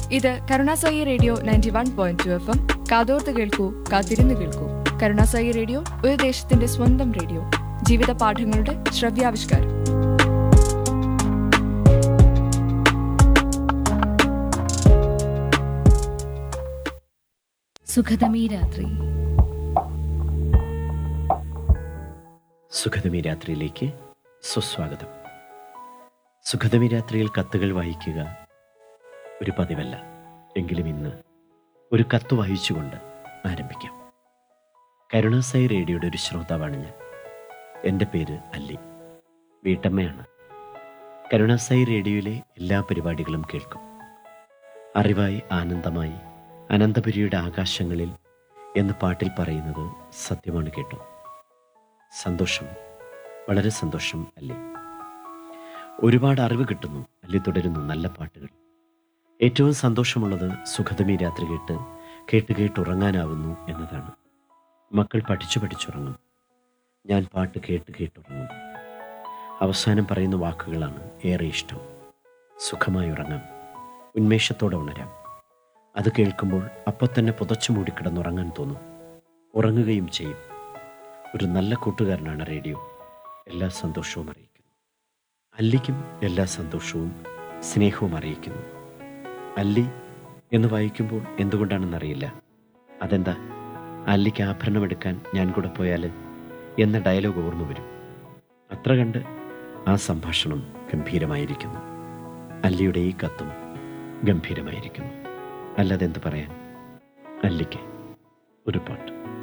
ഇത് Karunasai radio ninety one point two F M കാതോർത്ത് കേൾക്കൂ കാത്തിരുന്ന് കേൾക്കൂ കരുണാസായി റേഡിയോ ഒരു ദേശത്തിന്റെ സ്വന്തം റേഡിയോ ജീവിത പാഠങ്ങളുടെ ശ്രവ്യാവിഷ്കാരം സുഖതമീ രാത്രി സുഖതമി രാത്രിയിലേക്ക് സുസ്വാഗതം സുഖതമി രാത്രിയിൽ കത്തുകൾ വായിക്കുക ഒരു പതിവല്ല എങ്കിലും ഇന്ന് ഒരു കത്ത് വായിച്ചുകൊണ്ട് ആരംഭിക്കാം കരുണാസായി റേഡിയോയുടെ ഒരു ശ്രോതാവാണ് ഞാൻ എൻ്റെ പേര് അല്ലി വീട്ടമ്മയാണ് കരുണാസായി റേഡിയോയിലെ എല്ലാ പരിപാടികളും കേൾക്കും അറിവായി ആനന്ദമായി അനന്തപുരിയുടെ ആകാശങ്ങളിൽ എന്ന് പാട്ടിൽ പറയുന്നത് സത്യമാണ് കേട്ടോ സന്തോഷം വളരെ സന്തോഷം അല്ലേ ഒരുപാട് അറിവ് കിട്ടുന്നു അല്ലേ തുടരുന്നു നല്ല പാട്ടുകൾ ഏറ്റവും സന്തോഷമുള്ളത് സുഖതമി രാത്രി കേട്ട് കേട്ട് കേട്ട് ഉറങ്ങാനാവുന്നു എന്നതാണ് മക്കൾ പഠിച്ചു പഠിച്ചുറങ്ങും ഞാൻ പാട്ട് കേട്ട് കേട്ടുറങ്ങും അവസാനം പറയുന്ന വാക്കുകളാണ് ഏറെ ഇഷ്ടം സുഖമായി ഉറങ്ങാം ഉന്മേഷത്തോടെ ഉണരാം അത് കേൾക്കുമ്പോൾ അപ്പോൾ തന്നെ പുതച്ചു മൂടിക്കിടന്നുറങ്ങാൻ തോന്നും ഉറങ്ങുകയും ചെയ്യും ഒരു നല്ല കൂട്ടുകാരനാണ് റേഡിയോ എല്ലാ സന്തോഷവും അറിയിക്കുന്നു അല്ലിക്കും എല്ലാ സന്തോഷവും സ്നേഹവും അറിയിക്കുന്നു അല്ലി എന്ന് വായിക്കുമ്പോൾ എന്തുകൊണ്ടാണെന്നറിയില്ല അതെന്താ അല്ലിക്ക് ആഭരണം എടുക്കാൻ ഞാൻ കൂടെ പോയാൽ എന്ന ഡയലോഗ് ഓർമ്മ വരും അത്ര കണ്ട് ആ സംഭാഷണം ഗംഭീരമായിരിക്കുന്നു അല്ലിയുടെ ഈ കത്തും ഗംഭീരമായിരിക്കുന്നു അല്ലാതെ എന്ത് പറയാൻ അല്ലിക്ക് ഒരു പാട്ട്